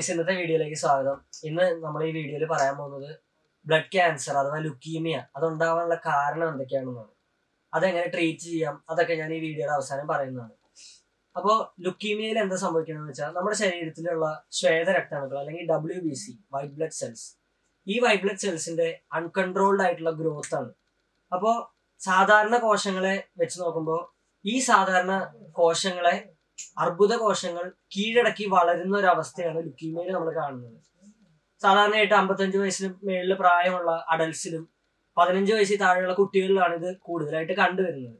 guys ഇന്നത്തെ വീഡിയോയിലേക്ക് സ്വാഗതം ഇന്ന് നമ്മൾ ഈ വീഡിയോയിൽ പറയാൻ പോകുന്നത് ബ്ലഡ് ക്യാൻസർ അഥവാ ലുക്കീമിയ അതുണ്ടാവാനുള്ള കാരണം എന്തൊക്കെയാണെന്നാണ് അതെങ്ങനെ ട്രീറ്റ് ചെയ്യാം അതൊക്കെ ഞാൻ ഈ വീഡിയോയുടെ അവസാനം പറയുന്നതാണ് അപ്പോൾ ലുക്കീമിയയിൽ എന്താ സംഭവിക്കണമെന്ന് വെച്ചാൽ നമ്മുടെ ശരീരത്തിലുള്ള ശ്വേത രക്താണുക്കൾ അല്ലെങ്കിൽ W B C white blood cells ഈ വൈറ്റ് ബ്ലഡ് സെൽസിന്റെ അൺകൺട്രോൾഡ് ആയിട്ടുള്ള ഗ്രോത്ത് ആണ് അപ്പോൾ സാധാരണ കോശങ്ങളെ വെച്ച് നോക്കുമ്പോൾ ഈ സാധാരണ കോശങ്ങളെ അർബുദ കോശങ്ങൾ കീഴടക്കി വളരുന്ന ഒരു അവസ്ഥയാണ് ലുക്കീമിയയിൽ നമ്മൾ കാണുന്നത് സാധാരണയായിട്ട് അമ്പത്തഞ്ച് വയസ്സിന് മേളിൽ പ്രായമുള്ള അഡൽസിലും പതിനഞ്ച് വയസ്സിൽ താഴെയുള്ള കുട്ടികളിലാണ് ഇത് കൂടുതലായിട്ട് കണ്ടുവരുന്നത്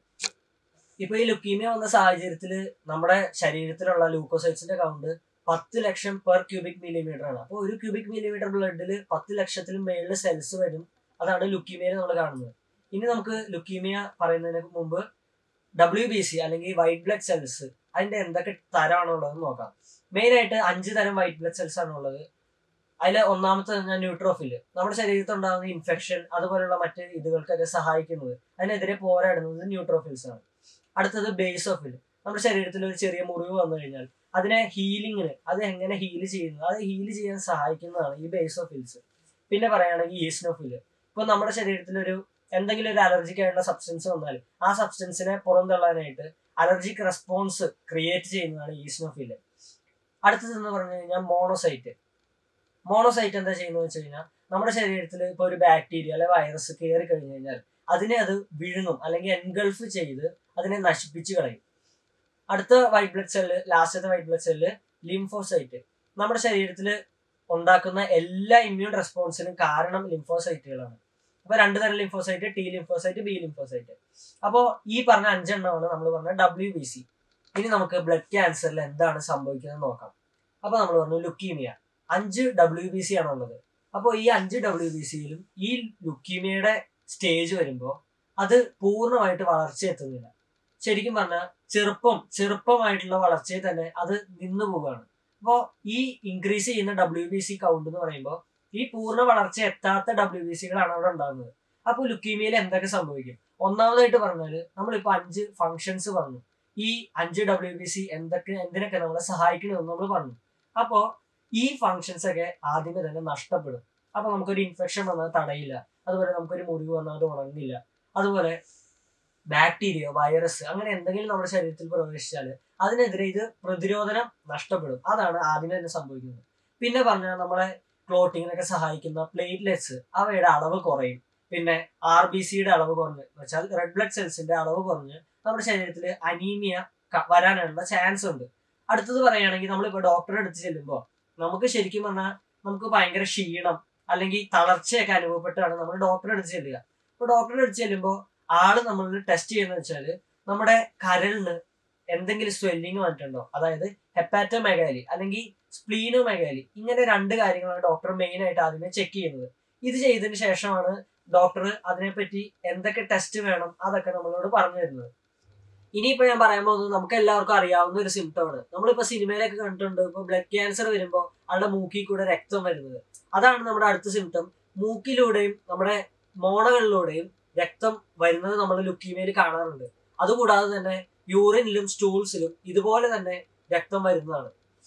ഇപ്പൊ ഈ ലുക്കീമിയ വന്ന സാഹചര്യത്തിൽ നമ്മുടെ ശരീരത്തിലുള്ള ലൂക്കോസൈറ്റ്സിന്റെ കൗണ്ട് പത്ത് ലക്ഷം പെർ ക്യൂബിക് മില്ലിമീറ്റർ ആണ് അപ്പോൾ ഒരു ക്യൂബിക് മില്ലിമീറ്റർ ബ്ലഡിൽ പത്ത് ലക്ഷത്തിലും മേളിൽ സെൽസ് വരും അതാണ് ലുക്കീമിയയിൽ നമ്മൾ കാണുന്നത് ഇനി നമുക്ക് ലുക്കീമിയ പറയുന്നതിന് മുമ്പ് ഡബ്ല്യു ബി സി അല്ലെങ്കിൽ വൈറ്റ് ബ്ലഡ് സെൽസ് അതിന്റെ എന്തൊക്കെ തരമാണുള്ളത് നോക്കാം മെയിൻ ആയിട്ട് അഞ്ച് തരം വൈറ്റ് ബ്ലഡ് സെൽസ് ആണ് ഉള്ളത് അതിൽ ഒന്നാമത്തെ ഞാൻ ന്യൂട്രോഫില് നമ്മുടെ ശരീരത്തിൽ ഉണ്ടാകുന്ന ഇൻഫെക്ഷൻ അതുപോലുള്ള മറ്റ് ഇതുകൾക്കൊക്കെ സഹായിക്കുന്നത് അതിനെതിരെ പോരാടുന്നത് ന്യൂട്രോഫിൽസ് ആണ് അടുത്തത് ബേസോഫിൽ നമ്മുടെ ശരീരത്തിൽ ഒരു ചെറിയ മുറിവ് വന്നു കഴിഞ്ഞാൽ അതിനെ ഹീലിങ്ങിന് അത് എങ്ങനെ ഹീൽ ചെയ്യുന്നു അത് ഹീൽ ചെയ്യാൻ സഹായിക്കുന്നതാണ് ഈ ബേസോഫിൽസ് പിന്നെ പറയുകയാണെങ്കിൽ ഈസ്നോഫില് ഇപ്പൊ നമ്മുടെ ശരീരത്തിൽ ഒരു എന്തെങ്കിലും ഒരു അലർജിക് ആയിട്ടുള്ള സബ്സ്റ്റൻസ് വന്നാൽ ആ സബ്സ്റ്റൻസിനെ പുറന്തള്ളാനായിട്ട് അലർജിക് റെസ്പോൺസ് ക്രിയേറ്റ് ചെയ്യുന്നതാണ് ഈസ്നോഫില് അടുത്തത് എന്ന് പറഞ്ഞു കഴിഞ്ഞാൽ മോണോസൈറ്റ് മോണോസൈറ്റ് എന്താ ചെയ്യുന്നത് വെച്ച് കഴിഞ്ഞാൽ നമ്മുടെ ശരീരത്തിൽ ഇപ്പൊ ഒരു ബാക്ടീരിയ അല്ലെ വൈറസ് കയറി കഴിഞ്ഞു കഴിഞ്ഞാൽ അതിനെ അത് വിഴുങ്ങും അല്ലെങ്കിൽ എൻഗൾഫ് ചെയ്ത് അതിനെ നശിപ്പിച്ച് കളയും അടുത്ത വൈറ്റ് ബ്ലഡ് സെല്ല് ലാസ്റ്റത്തെ വൈറ്റ് ബ്ലഡ് സെല്ല് ലിംഫോസൈറ്റ് നമ്മുടെ ശരീരത്തിൽ ഉണ്ടാക്കുന്ന എല്ലാ ഇമ്മ്യൂൺ റെസ്പോൺസിനും കാരണം ലിംഫോസൈറ്റുകളാണ് അപ്പൊ രണ്ടു തരം lymphocyte T lymphocyte B lymphocyte അപ്പോൾ ഈ പറഞ്ഞ അഞ്ചെണ്ണമാണ് നമ്മൾ പറഞ്ഞ ഡബ്ല്യു ബി സി ഇനി നമുക്ക് ബ്ലഡ് ക്യാൻസറിൽ എന്താണ് സംഭവിക്കുന്നത് നോക്കാം അപ്പൊ നമ്മൾ പറഞ്ഞു ലുക്കീമിയ അഞ്ച് ഡബ്ല്യു ബി സി ആണുള്ളത് അപ്പോൾ ഈ അഞ്ച് ഡബ്ല്യു ബി സിയിലും ഈ ലുക്കീമിയയുടെ സ്റ്റേജ് വരുമ്പോൾ അത് പൂർണ്ണമായിട്ട് വളർച്ച എത്തുന്നില്ല ശരിക്കും പറഞ്ഞാൽ ചെറുപ്പം ചെറുപ്പമായിട്ടുള്ള വളർച്ചയിൽ തന്നെ അത് നിന്നു പോവുകയാണ് അപ്പോൾ ഈ ഇൻക്രീസ് ചെയ്യുന്ന ഡബ്ല്യു ബി സി കൗണ്ട് എന്ന് പറയുമ്പോൾ ഈ പൂർണ്ണ വളർച്ച എത്താത്ത ഡബ്ല്യു ബി സികളാണ് അവിടെ ഉണ്ടാകുന്നത് അപ്പോൾ ലുക്കീമിയയിൽ എന്തൊക്കെ സംഭവിക്കും ഒന്നാമതായിട്ട് പറഞ്ഞാൽ നമ്മളിപ്പോൾ അഞ്ച് ഫങ്ഷൻസ് പറഞ്ഞു ഈ അഞ്ച് ഡബ്ല്യു ബി സി എന്തൊക്കെ എന്തിനൊക്കെ നമ്മളെ സഹായിക്കണമെന്ന് നമ്മൾ പറഞ്ഞു അപ്പോൾ ഈ ഫങ്ഷൻസ് ഒക്കെ ആദ്യമേ തന്നെ നഷ്ടപ്പെടും അപ്പൊ നമുക്കൊരു ഇൻഫെക്ഷൻ വന്നാൽ തടയില്ല അതുപോലെ നമുക്കൊരു മുറിവ് വന്നാൽ അത് ഉണങ്ങില്ല അതുപോലെ ബാക്ടീരിയ വൈറസ് അങ്ങനെ എന്തെങ്കിലും നമ്മുടെ ശരീരത്തിൽ പ്രവേശിച്ചാൽ അതിനെതിരെ ഇത് പ്രതിരോധനം നഷ്ടപ്പെടും അതാണ് ആദ്യമേ തന്നെ സംഭവിക്കുന്നത് പിന്നെ പറഞ്ഞാൽ നമ്മളെ ക്ലോട്ടിങ്ങിനൊക്കെ സഹായിക്കുന്ന പ്ലേറ്റ്ലെറ്റ്സ് അവയുടെ അളവ് കുറയും പിന്നെ ആർ ബി സിയുടെ അളവ് കുറഞ്ഞ് വെച്ചാൽ റെഡ് ബ്ലഡ് സെൽസിന്റെ അളവ് കുറഞ്ഞ് നമ്മുടെ ശരീരത്തിൽ അനീമിയ വരാനുള്ള ചാൻസ് ഉണ്ട് അടുത്തത് പറയുകയാണെങ്കിൽ നമ്മളിപ്പോൾ ഡോക്ടറെ അടുത്ത് ചെല്ലുമ്പോൾ നമുക്ക് ശരിക്കും പറഞ്ഞാൽ നമുക്ക് ഭയങ്കര ക്ഷീണം അല്ലെങ്കിൽ തളർച്ചയൊക്കെ അനുഭവപ്പെട്ടാണ് നമ്മൾ ഡോക്ടറെ അടുത്ത് ചെല്ലുക അപ്പോൾ ഡോക്ടറെ അടുത്ത് ചെല്ലുമ്പോൾ ആള് നമ്മൾ ടെസ്റ്റ് ചെയ്യുന്നത് വെച്ചാൽ നമ്മുടെ കരളിന് എന്തെങ്കിലും സ്വെല്ലിങ് വന്നിട്ടുണ്ടോ അതായത് ഹെപ്പാറ്റോമെഗാലി അല്ലെങ്കിൽ സ്പ്ലീനോമെഗാലി ഇങ്ങനെ രണ്ട് കാര്യങ്ങളാണ് ഡോക്ടർ മെയിൻ ആയിട്ട് ആദ്യമേ ചെക്ക് ചെയ്യുന്നത് ഇത് ചെയ്തതിന് ശേഷമാണ് ഡോക്ടർ അതിനെപ്പറ്റി എന്തൊക്കെ ടെസ്റ്റ് വേണം അതൊക്കെ നമ്മളോട് പറഞ്ഞു തരുന്നത് ഇനിയിപ്പോ ഞാൻ പറയാൻ പോകുന്നത് നമുക്ക് എല്ലാവർക്കും അറിയാവുന്ന ഒരു സിംറ്റം ആണ് നമ്മളിപ്പോ സിനിമയിലൊക്കെ കണ്ടിട്ടുണ്ട് ഇപ്പൊ ബ്ലഡ് ക്യാൻസർ വരുമ്പോൾ ആളുടെ മൂക്കിൽ കൂടെ രക്തം വരുന്നത് അതാണ് നമ്മുടെ അടുത്ത സിംറ്റം മൂക്കിലൂടെയും നമ്മുടെ മോണകളിലൂടെയും രക്തം വരുന്നത് നമ്മൾ ലുക്കീമയിൽ കാണാറുണ്ട് അതുകൂടാതെ തന്നെ യൂറിനിലും സ്റ്റൂൾസിലും ഇതുപോലെ തന്നെ രക്തം വരുന്നതാണ്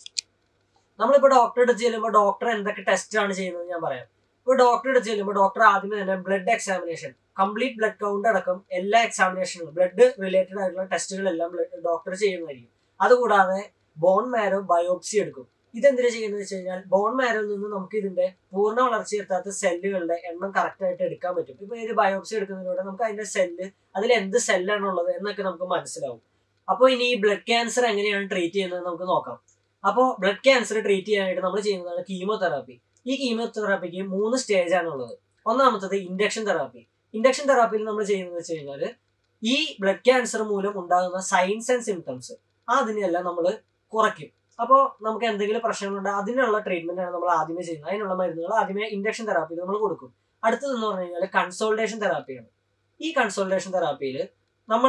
നമ്മളിപ്പോ ഡോക്ടറെ അടുത്ത് ചെല്ലുമ്പോൾ ഡോക്ടർ എന്തൊക്കെ ടെസ്റ്റ് ആണ് ചെയ്യുന്നത് ഞാൻ പറയാം ഇപ്പൊ ഡോക്ടറെ അടുത്ത് ചെല്ലുമ്പോൾ ഡോക്ടർ ആദ്യമേ തന്നെ blood examination complete blood count അടക്കം എല്ലാ എക്സാമിനേഷനും ബ്ലഡ് റിലേറ്റഡ് ആയിട്ടുള്ള ടെസ്റ്റുകളെല്ലാം ഡോക്ടർ ചെയ്യുന്നതായിരിക്കും അതുകൂടാതെ ബോൺ മാരോ ബയോപ്സി എടുക്കും ഇതെന്തിനാ ചെയ്യുന്നത് വെച്ച് കഴിഞ്ഞാൽ ബോൺ മാരോയിൽ നിന്ന് നമുക്ക് ഇതിന്റെ പൂർണ്ണ വളർച്ച എത്താത്ത സെല്ലുകളുടെ എണ്ണം കറക്റ്റ് ആയിട്ട് എടുക്കാൻ പറ്റും ഇപ്പൊ ഒരു ബയോപ്സി എടുക്കുന്നതിലൂടെ നമുക്ക് അതിന്റെ സെല്ല് അതിൽ എന്ത് സെല്ലാണ് ഉള്ളത് എന്നൊക്കെ നമുക്ക് മനസ്സിലാവും അപ്പോൾ ഇനി ഈ ബ്ലഡ് ക്യാൻസർ എങ്ങനെയാണ് ട്രീറ്റ് ചെയ്യുന്നത് നമുക്ക് നോക്കാം അപ്പോൾ ബ്ലഡ് ക്യാൻസർ ട്രീറ്റ് ചെയ്യാനായിട്ട് നമ്മൾ ചെയ്യുന്നതാണ് കീമോതെറാപ്പി ഈ കീമോതെറാപ്പിക്ക് മൂന്ന് സ്റ്റേജ് ആണ് ഉള്ളത് ഒന്നാമത്തത് ഇൻഡക്ഷൻ തെറാപ്പി ഇൻഡക്ഷൻ തെറാപ്പിയിൽ നമ്മൾ ചെയ്യുന്നത് വെച്ച് കഴിഞ്ഞാൽ ഈ ബ്ലഡ് ക്യാൻസർ മൂലം ഉണ്ടാകുന്ന സൈൻസ് ആൻഡ് സിംറ്റംസ് അതിനെല്ലാം നമ്മൾ കുറയ്ക്കും അപ്പോൾ നമുക്ക് എന്തെങ്കിലും പ്രശ്നങ്ങളുണ്ട് അതിനുള്ള ട്രീറ്റ്മെന്റ് ആണ് നമ്മൾ ആദ്യമേ ചെയ്യുന്നത് അതിനുള്ള മരുന്നുകൾ ആദ്യമേ ഇൻഡക്ഷൻ തെറാപ്പിയിൽ നമ്മൾ കൊടുക്കും അടുത്തതെന്ന് പറഞ്ഞു കഴിഞ്ഞാൽ കൺസോൾട്ടേഷൻ തെറാപ്പിയാണ് ഈ കൺസോൾട്ടേഷൻ തെറാപ്പിയിൽ നമ്മൾ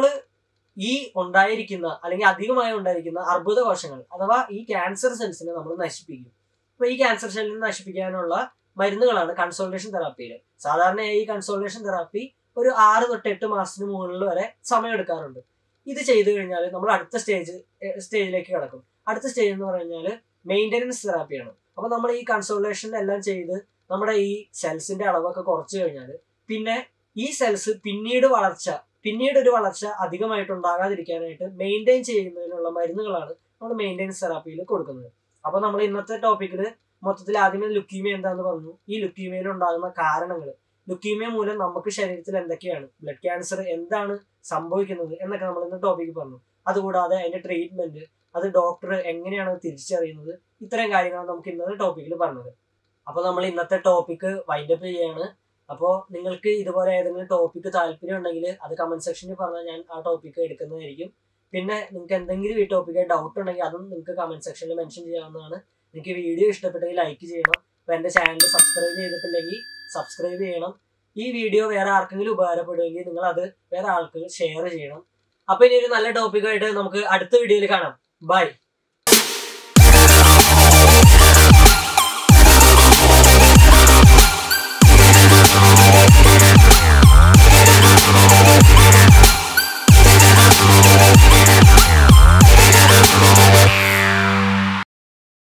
ഈ ഉണ്ടായിരിക്കുന്ന അല്ലെങ്കിൽ അധികമായി ഉണ്ടായിരിക്കുന്ന അർബുദ കോശങ്ങൾ അഥവാ ഈ ക്യാൻസർ സെൽസിനെ നമ്മൾ നശിപ്പിക്കും അപ്പൊ ഈ ക്യാൻസർ സെല്ലിനെ നശിപ്പിക്കാനുള്ള മരുന്നുകളാണ് കൺസോൾട്ടേഷൻ തെറാപ്പിയിൽ സാധാരണ ഈ കൺസോൾട്ടേഷൻ തെറാപ്പി ഒരു ആറ് തൊട്ട് എട്ട് മാസത്തിന് മുകളിൽ വരെ സമയം എടുക്കാറുണ്ട് ഇത് ചെയ്തു കഴിഞ്ഞാൽ നമ്മൾ അടുത്ത സ്റ്റേജ് സ്റ്റേജിലേക്ക് കിടക്കും അടുത്ത സ്റ്റേജ് എന്ന് പറഞ്ഞാൽ മെയിൻ്റനൻസ് തെറാപ്പിയാണ് അപ്പൊ നമ്മൾ ഈ കൺസോളേഷൻ എല്ലാം ചെയ്ത് നമ്മുടെ ഈ സെൽസിന്റെ അളവൊക്കെ കുറച്ച് കഴിഞ്ഞാൽ പിന്നെ ഈ സെൽസ് പിന്നീട് വളർച്ച പിന്നീട് ഒരു വളർച്ച അധികമായിട്ട് ഉണ്ടാകാതിരിക്കാനായിട്ട് മെയിൻറ്റെയിൻ ചെയ്യുന്നതിനുള്ള മരുന്നുകളാണ് നമ്മൾ മെയിൻ്റെനൻസ് തെറാപ്പിയിൽ കൊടുക്കുന്നത് അപ്പൊ നമ്മൾ ഇന്നത്തെ ടോപ്പിക്കിൽ മൊത്തത്തിൽ ആദ്യമേ ലുക്കീമിയ എന്താന്ന് പറഞ്ഞു ഈ ലുക്കീമിയയിൽ ഉണ്ടാകുന്ന കാരണങ്ങൾ ലുക്കീമിയ മൂലം നമുക്ക് ശരീരത്തിൽ എന്തൊക്കെയാണ് ബ്ലഡ് ക്യാൻസർ എന്താണ് സംഭവിക്കുന്നത് എന്നൊക്കെ നമ്മൾ ഇന്ന് ടോപ്പിക്ക് പറഞ്ഞു അതുകൂടാതെ അതിന്റെ ട്രീറ്റ്മെന്റ് അത് ഡോക്ടർ എങ്ങനെയാണ് അത് തിരിച്ചറിയുന്നത് ഇത്തരം കാര്യങ്ങളാണ് നമുക്ക് ഇന്നത്തെ ടോപ്പിക്കിൽ പറഞ്ഞത് അപ്പോൾ നമ്മൾ ഇന്നത്തെ ടോപ്പിക്ക് വൈൻഡപ്പ് ചെയ്യാണ് അപ്പോൾ നിങ്ങൾക്ക് ഇതുപോലെ ഏതെങ്കിലും ടോപ്പിക്ക് താല്പര്യം ഉണ്ടെങ്കിൽ അത് കമന്റ് സെക്ഷനിൽ പറഞ്ഞാൽ ഞാൻ ആ ടോപ്പിക്ക് എടുക്കുന്നതായിരിക്കും പിന്നെ നിങ്ങൾക്ക് എന്തെങ്കിലും ഈ ടോപ്പിക്ക് ഡൗട്ട് ഉണ്ടെങ്കിൽ അതും നിങ്ങൾക്ക് കമന്റ് സെക്ഷനിൽ മെൻഷൻ ചെയ്യാവുന്നതാണ് നിങ്ങൾക്ക് വീഡിയോ ഇഷ്ടപ്പെട്ടെങ്കിൽ ലൈക്ക് ചെയ്യണം അപ്പോൾ എൻ്റെ ചാനൽ സബ്സ്ക്രൈബ് ചെയ്തിട്ടില്ലെങ്കിൽ സബ്സ്ക്രൈബ് ചെയ്യണം ഈ വീഡിയോ വേറെ ആർക്കെങ്കിലും ഉപകാരപ്പെടുമെങ്കിൽ നിങ്ങൾ അത് വേറെ ആൾക്ക് ഷെയർ ചെയ്യണം അപ്പോൾ ഇനി ഒരു നല്ല ടോപ്പിക്കായിട്ട് നമുക്ക് അടുത്ത വീഡിയോയിൽ കാണാം ബൈ